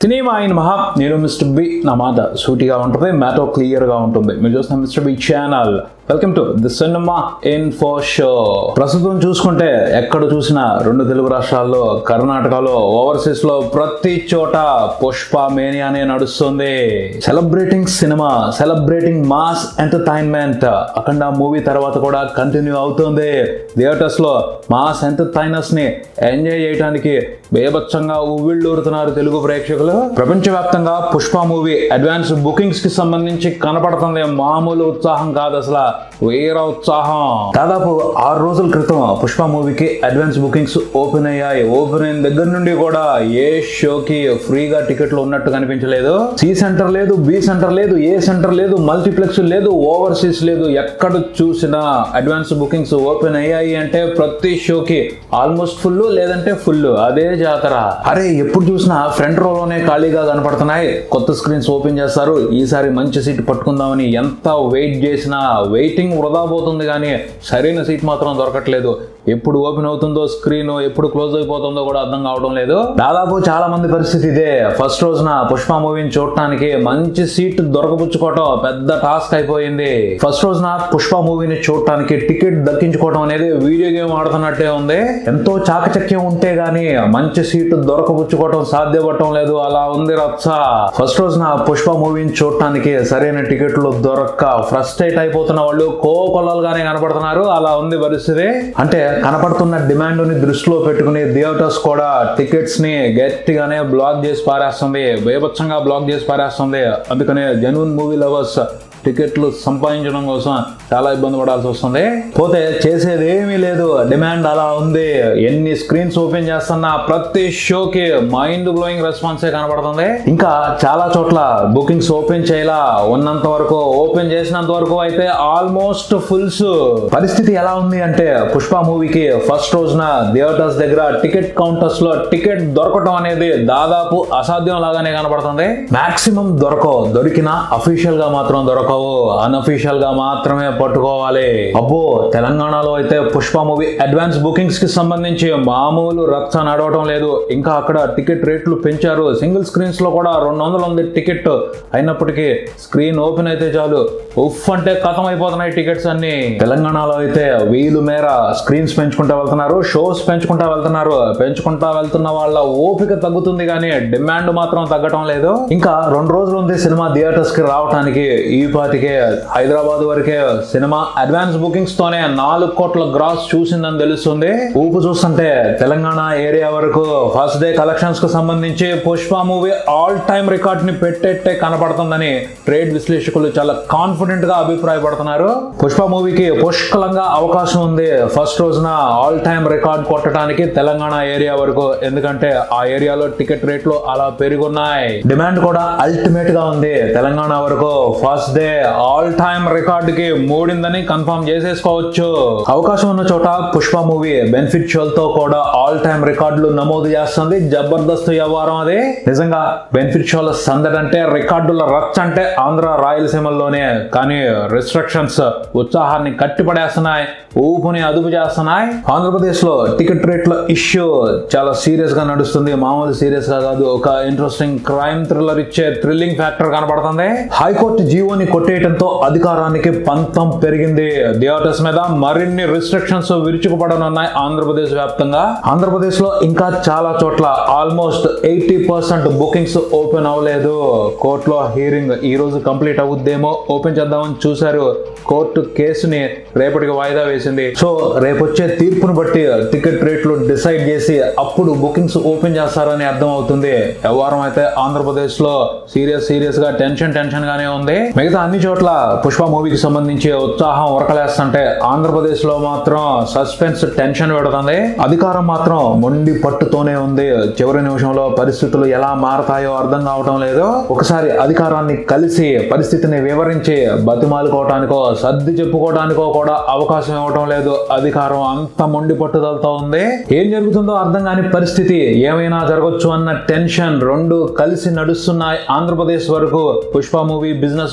cinema అయిన మహా నేను మిస్టర్ బి నా మాట సూటిగా ఉంటుంది మ్యాటో క్లియర్గా ఉంటుంది మీరు చూస్తున్న Mister B channel welcome to the cinema in four show ప్రస్తుతం చూసుకుంటే ఎక్కడ చూసినా రెండు తెలుగు రాష్ట్రాల్లో కర్ణాటకలో ఓవర్సీస్ లో ప్రతి చోట పుష్ప మేనియానే నడుస్తుంది celebrating cinema celebrating mass entertainment Akhanda movie తర్వాత కూడా కంటిన్యూ అవుతుంది థియేటర్స్ లో మాస్ ఎంటర్టైనర్స్ ని ఎంజాయ్ చేయడానికి బేబచ్చంగా ఉవ్విళ్ళూరుతున్నారు తెలుగు ప్రేక్షకులు ప్రపంచవ్యాప్తంగా పుష్ప మూవీ అడ్వాన్స్ బుకింగ్స్ కి సంబంధించి కనపడుతుంది మామూలు ఉత్సాహం కాదు అసలు వీర ఉత్సాహం దాదాపు ఆరు రోజుల క్రితం పుష్ప మూవీకి అడ్వాన్స్ బుకింగ్స్ ఓపెన్ అయ్యాయి ఓపెన్ అయిన దగ్గర నుండి కూడా ఏ షోకి ఫ్రీగా టికెట్లు ఉన్నట్టు కనిపించలేదు సి సెంటర్ లేదు బి సెంటర్ లేదు ఏ సెంటర్ లేదు మల్టీప్లెక్స్ లేదు ఓవర్సీస్ లేదు ఎక్కడ చూసినా అడ్వాన్స్ బుకింగ్స్ ఓపెన్ అయ్యాయి అంటే ప్రతి షోకి ఆల్మోస్ట్ ఫుల్ లేదంటే ఫుల్ అదే జాతర అరే ఎప్పుడు చూసినా ఫ్రంట్ రోలోనే ఖాళీగా కనపడుతున్నాయి కొత్త స్క్రీన్స్ ఓపెన్ చేస్తారు ఈసారి మంచి సీట్ పట్టుకుందామని ఎంత వెయిట్ చేసినా వెయిటింగ్ వృధా పోతుంది కానీ సరైన సీట్ మాత్రం దొరకట్లేదు ఎప్పుడు ఓపెన్ అవుతుందో స్క్రీన్ ఎప్పుడు క్లోజ్ అయిపోతుందో కూడా అర్థం కావడం లేదు దాదాపు చాలా మంది పరిస్థితి ఇదే ఫస్ట్ రోజున పుష్ప మూవీని చూడటానికి మంచి సీట్ దొరకపుచ్చుకోవటం పెద్ద టాస్క్ అయిపోయింది ఫస్ట్ రోజున పుష్ప మూవీని చూడటానికి టికెట్ దక్కించుకోవడం అనేది వీడియో గేమ్ ఆడుతున్నట్టే ఉంది ఎంతో చాకచక్యం ఉంటే గానీ మంచి సీట్ దొరకపుచ్చుకోవటం సాధ్యపడటం లేదు అలా ఉంది రచ్చ ఫస్ట్ రోజున పుష్ప మూవీని చూడటానికి సరైన టికెట్లు దొరక్క ఫ్రస్ట్రేట్ అయిపోతున్న వాళ్ళు కోకొల్లలుగానే కనపడుతున్నారు అలా ఉంది పరిస్థితి అంటే కనపడుతున్న డిమాండ్ ని దృష్టిలో పెట్టుకుని థియేటర్స్ కూడా టికెట్స్ ని గట్టిగానే బ్లాక్ చేసి పారేస్తుంది బేబచ్చంగా బ్లాక్ చేసి పారేస్తుంది అందుకనే జెన్యున్ మూవీ లవర్స్ టికెట్లు సంపాదించడం కోసం చాలా ఇబ్బంది పడాల్సి వస్తుంది పోతే చేసేది ఏమీ లేదు డిమాండ్ అలా ఉంది ఎన్ని స్క్రీన్స్ ఓపెన్ చేస్తున్నా ప్రతి షోకి మైండ్ బ్లోయింగ్ రెస్పాన్సే కనబడుతుంది ఇంకా చాలా చోట్ల బుకింగ్స్ ఓపెన్ చేయాల ఉన్నంత వరకు ఓపెన్ చేసినంత వరకు అయితే ఆల్మోస్ట్ ఫుల్స్ పరిస్థితి ఎలా ఉంది అంటే పుష్ప మూవీకి ఫస్ట్ రోజున థియేటర్స్ దగ్గర టికెట్ కౌంటర్స్ లో టికెట్ దొరకటం అనేది దాదాపు అసాధ్యం లాగానే కనబడుతుంది మాక్సిమం దొరకవు దొరికినా అఫీషియల్ గా మాత్రం దొరకవు అన్అఫీషియల్ గా మాత్రమే పట్టుకోవాలి అబ్బో తెలంగాణలో అయితే పుష్ప మూవీ అడ్వాన్స్ బుకింగ్స్ కి సంబంధించి మామూలు రచ్చ నడవటం లేదు ఇంకా అక్కడ టికెట్ రేట్లు పెంచారు సింగిల్ స్క్రీన్స్ లో కూడా రెండు వందలు ఉంది టికెట్ అయినప్పటికీ స్క్రీన్ ఓపెన్ అయితే చాలు ఉఫ్ అంటే కథం అయిపోతున్నాయి టికెట్స్ అన్ని తెలంగాణలో అయితే వీలు మేర స్క్రీన్స్ పెంచుకుంటా వెళ్తున్నారు షోస్ పెంచుకుంటా వెళ్తున్నారు పెంచుకుంటా వెళ్తున్న వాళ్ళ ఓపిక తగ్గుతుంది కానీ డిమాండ్ మాత్రం తగ్గటం లేదు ఇంకా రెండు రోజులు ఉంది సినిమా థియేటర్స్ కి రావడానికి ఈ పాటికే హైదరాబాద్ వరకే సినిమా అడ్వాన్స్ బుకింగ్స్ తోనే నాలుగు కోట్ల గ్రాస్ చూసిందని తెలుస్తుంది ఊపు చూస్తుంటే తెలంగాణ ఏరియా వరకు ఫస్ట్ డే కలెక్షన్స్ కు సంబంధించి Pushpa movie all time record ని పెట్టేట్టే కనపడుతుందని ట్రేడ్ విశ్లేషకులు చాలా కాన్ఫిడెంట్ గా అభిప్రాయపడుతున్నారు పుష్ప మూవీకి పుష్కలంగా అవకాశం ఉంది ఫస్ట్ రోజున ఆల్ టైమ్ రికార్డ్ కొట్టడానికి తెలంగాణ ఏరియా వరకు ఎందుకంటే ఆ ఏరియాలో టికెట్ రేట్లు అలా పెరుగున్నాయి డిమాండ్ కూడా అల్టిమేట్ గా ఉంది తెలంగాణ వరకు first day all time record కి మూడిందని కన్ఫర్మ్ చేసేసుకోవచ్చు అవకాశం ఉన్న చోట పుష్ప మూవీ బెనిఫిట్ షోలతో కూడా ఆల్ టైమ్ రికార్డులు నమోదు చేస్తుంది జబర్దస్త్ వ్యవహారం అది నిజంగా బెనిఫిట్ షోల సందడి అంటే రికార్డుల రచ్చ అంటే ఆంధ్ర రాయలసీమల్లోనే కానీ రిస్ట్రిక్షన్స్ ఉత్సాహాన్ని కట్టిపడేస్తున్నాయి ఊపుని అదుపు చేస్తున్నాయి ఆంధ్రప్రదేశ్ లో టికెట్ రేట్ల ఇష్యూ చాలా సీరియస్ గా నడుస్తుంది మామూలు సీరియస్ గా కాదు ఒక ఇంట్రెస్టింగ్ క్రైమ్ థ్రిల్లర్ ఇచ్చే థ్రిల్లింగ్ ఫ్యాక్టర్ కనబడుతుంది హైకోర్టు జీవోని కొట్టేయడంతో అధికారానికి పంతం పెరిగింది థియేటర్స్ మీద మరిన్ని రిస్ట్రిక్షన్స్ విరుచుకుపడనున్నాయి ఆంధ్రప్రదేశ్ వ్యాప్తంగా ఆంధ్రప్రదేశ్ లో ఇంకా చాలా చోట్ల almost eighty percent bookings open అవ్వలేదు కోర్టులో హీరింగ్ ఈ రోజు కంప్లీట్ అవుద్దేమో ఓపెన్ చేద్దామని చూశారు కోర్టు కేసుని రేపటికి వాయిదా వేసింది సో రేపు వచ్చే తీర్పును బట్టి టికెట్ రేట్లు డిసైడ్ చేసి అప్పుడు బుకింగ్స్ ఓపెన్ చేస్తారని అర్థం అవుతుంది వ్యవహారం అయితే ఆంధ్రప్రదేశ్ లో సీరియస్ సీరియస్ గా టెన్షన్ టెన్షన్ గానే ఉంది మిగతా అన్ని చోట్ల పుష్ప మూవీకి సంబంధించి ఉత్సాహం ఉరకలేస్తుంటే ఆంధ్రప్రదేశ్ లో మాత్రం సస్పెన్స్ టెన్షన్ పెడుతుంది అధికారం మాత్రం మొండి పట్టుతోనే ఉంది చివరి నిమిషంలో పరిస్థితులు ఎలా మారతాయో అర్థం కావటం లేదు ఒకసారి అధికారాన్ని కలిసి పరిస్థితిని వివరించి బతిమాలుకోవటానికో సర్ది చెప్పుకోవడానికో కూడా అవకాశం ఇవ్వటం లేదు అధికారం అంత మొండి పట్టుదలతో ఉంది ఏం జరుగుతుందో అర్థం కాని పరిస్థితి ఏమైనా జరగచ్చు అన్న టెన్షన్ రెండు కలిసి నడుస్తున్నాయి ఆంధ్రప్రదేశ్ వరకు పుష్ప మూవీ బిజినెస్ వర్గాల్లో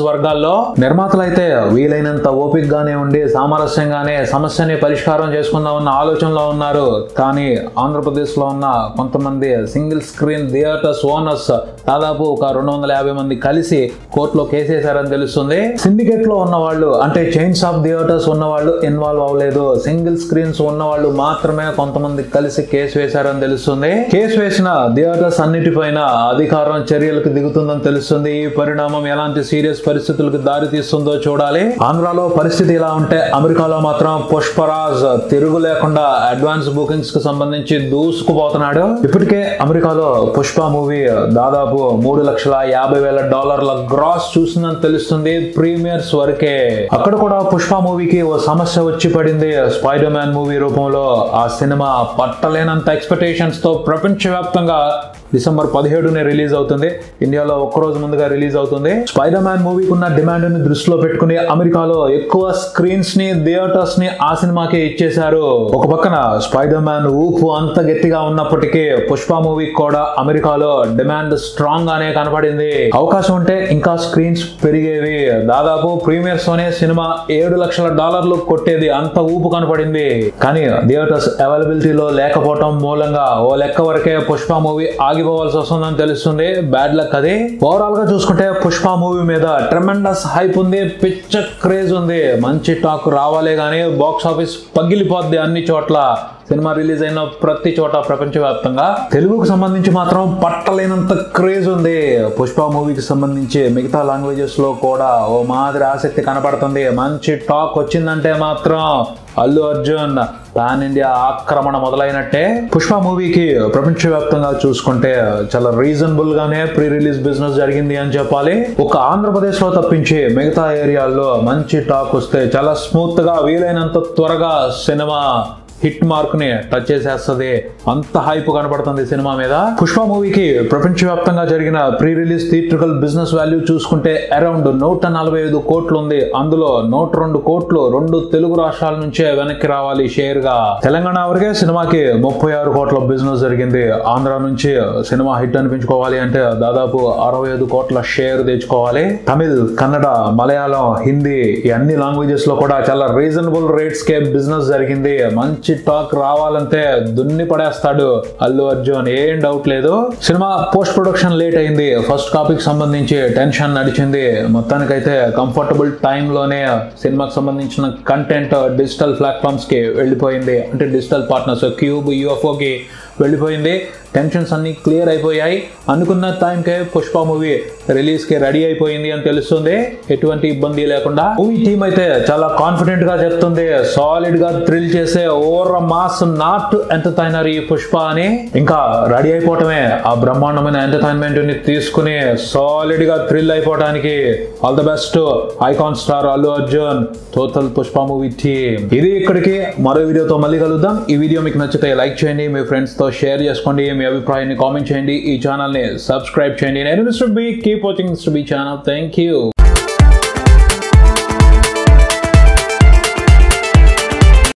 ఇందులో నిర్మాతలు అయితే వీలైనంత ఓపిక్ గానే ఉండి సామరస్యంగానే సమస్యని పరిష్కారం చేసుకుందాం ఉన్న ఆలోచనలో ఉన్నారు కానీ ఆంధ్రప్రదేశ్ లో ఉన్న కొంతమంది సింగిల్ స్క్రీన్ థియేటర్స్ ఓనర్స్ దాదాపు ఒక రెండు వందల యాభై మంది కలిసి కోర్టులో కేసేశారని తెలుస్తుంది సిండికేట్ లో ఉన్న వాళ్ళు అంటే చైన్స్ ఆఫ్ థియేటర్స్ ఉన్న వాళ్ళు ఇన్వాల్వ్ అవ్వలేదు సింగిల్ స్క్రీన్స్ ఉన్న వాళ్ళు మాత్రమే కొంతమంది కలిసి కేసు వేశారని తెలుస్తుంది కేసు వేసిన థియేటర్స్ అన్నిటిపైన అధికారం చర్యలకు దిగుతుందని తెలుస్తుంది ఈ పరిణామం ఎలాంటి సీరియస్ పరిస్థితులకు దారి తీస్తుందో చూడాలి ఆంధ్రాలో పరిస్థితి ఇలా ఉంటే అమెరికాలో మాత్రం పుష్పరాజ్ తిరుగు లేకుండా అడ్వాన్స్ బుకింగ్స్ కు సంబంధించి దూసుకుపోతున్నాడు ఇప్పటికే అమెరికాలో పుష్ప మూవీ దాదాపు మూడు లక్షల యాభై వేల డాలర్ల గ్రాస్ చూసిందని తెలుస్తుంది ప్రీమియర్స్ వరకే అక్కడ కూడా పుష్ప మూవీకి ఓ సమస్య వచ్చి పడింది స్పైడర్ మ్యాన్ మూవీ రూపంలో ఆ సినిమా పట్టలేనంత ఎక్స్పెక్టేషన్స్ తో ప్రపంచవ్యాప్తంగా డిసెంబర్ పదిహేడునే రిలీజ్ అవుతుంది ఇండియాలో ఒక్కరోజు ముందుగా రిలీజ్ అవుతుంది స్పైడర్ మ్యాన్ మూవీకి ఉన్న డిమాండ్ ని దృష్టిలో పెట్టుకుని అమెరికాలో ఎక్కువ స్క్రీన్స్ ని థియేటర్స్ ని ఆ సినిమాకి ఇచ్చేశారు ఒక పక్కన స్పైడర్ మ్యాన్ ఊపు అంత గట్టిగా ఉన్నప్పటికీ పుష్ప మూవీ కూడా అమెరికాలో డిమాండ్ స్ట్రాంగ్ గానే కనపడింది అవకాశం ఉంటే ఇంకా స్క్రీన్స్ పెరిగేవి దాదాపు ప్రీమియర్స్ తోనే సినిమా ఏడు లక్షల డాలర్లు కొట్టేది అంత ఊపు కనపడింది కానీ థియేటర్స్ అవైలబిలిటీలో లేకపోవటం మూలంగా ఓ లెక్క వరకే పుష్ప మూవీ ఆగిపోవాల్సి వస్తుందని తెలుస్తుంది బ్యాడ్ లక్ అది ఓవరాల్ గా చూసుకుంటే పుష్ప మూవీ మీద ట్రెమెండస్ హైప్ ఉంది పిచ్చ క్రేజ్ ఉంది మంచి టాక్ రావాలే గానీ బాక్స్ ఆఫీస్ పగిలిపోద్ది అన్ని చోట్ల సినిమా రిలీజ్ అయిన ప్రతి చోట ప్రపంచవ్యాప్తంగా తెలుగుకు సంబంధించి మాత్రం పట్టలేనంత క్రేజ్ ఉంది పుష్ప మూవీకి సంబంధించి మిగతా లాంగ్వేజెస్ లో కూడా ఓ మాదిరి ఆసక్తి కనపడుతుంది మంచి టాక్ వచ్చిందంటే మాత్రం అల్లు అర్జున్ పాన్ ఇండియా ఆక్రమణ మొదలైనట్టే పుష్ప మూవీకి ప్రపంచవ్యాప్తంగా చూసుకుంటే చాలా రీజనబుల్ గానే ప్రీ రిలీజ్ బిజినెస్ జరిగింది అని చెప్పాలి ఒక ఆంధ్రప్రదేశ్ లో తప్పించి మిగతా ఏరియాల్లో మంచి టాక్ వస్తే చాలా స్మూత్ గా వీలైనంత త్వరగా సినిమా హిట్ మార్క్ ని టచ్ చేసేస్తుంది అంత హైప్ కనబడుతుంది సినిమా మీద పుష్ప మూవీకి ప్రపంచవ్యాప్తంగా జరిగిన pre release theatrical business value చూసుకుంటే అరౌండ్ నూట నలభై ఐదు కోట్లు ఉంది అందులో నూట రెండు కోట్లు రెండు తెలుగు రాష్ట్రాల నుంచే వెనక్కి రావాలి షేర్ గా తెలంగాణ వరకే సినిమాకి ముప్పై ఆరు కోట్ల బిజినెస్ జరిగింది ఆంధ్ర నుంచి సినిమా హిట్ అనిపించుకోవాలి అంటే దాదాపు అరవై ఐదు కోట్ల షేర్ తెచ్చుకోవాలి తమిళ్ కన్నడ మలయాళం హిందీ ఈ అన్ని లాంగ్వేజెస్ లో కూడా చాలా రీజనబుల్ రేట్స్ కే బిజినెస్ జరిగింది మంచి టాక్ రావాలంటే దున్ని పడేస్తాడు అల్లు అర్జున్ ఏం డౌట్ లేదు సినిమా పోస్ట్ ప్రొడక్షన్ లేట్ అయింది ఫస్ట్ కాపీకి సంబంధించి టెన్షన్ నడిచింది మొత్తానికైతే కంఫర్టబుల్ లోనే సినిమాకి సంబంధించిన కంటెంట్ డిజిటల్ ప్లాట్ఫామ్స్ కి వెళ్ళిపోయింది అంటే డిజిటల్ పార్ట్నర్స్ క్యూబ్ యూఎఫ్ఓకి వెళ్ళిపోయింది టెన్షన్స్ అన్ని క్లియర్ అయిపోయాయి అనుకున్న టైంకే పుష్ప మూవీ రిలీజ్ కి రెడీ అయిపోయింది అని తెలుస్తుంది ఎటువంటి ఇబ్బంది లేకుండా మూవీ టీం అయితే చాలా కాన్ఫిడెంట్ గా చెప్తుంది సాలిడ్ గా థ్రిల్ చేసే ఓవర్ మాస్ నాట్ ఎంటర్టైనర్ ఈ పుష్ప అని ఇంకా రెడీ అయిపోవటమే ఆ బ్రహ్మాండమైన ఎంటర్టైన్మెంట్ ని తీసుకుని సాలిడ్ గా థ్రిల్ అయిపోవడానికి all the best icon star Allu Arjun total Pushpa movie team ఇది ఇక్కడికి మరో వీడియోతో మళ్ళీ కలుద్దాం ఈ వీడియో మీకు నచ్చితే లైక్ చేయండి మీ ఫ్రెండ్స్ తో షేర్ చేసుకోండి మీ అభిప్రాయాన్ని కామెంట్ చేయండి ఈ ఛానల్ ని సబ్స్క్రైబ్ చేయండి నేను Mister B keep watching Mister B channel thank you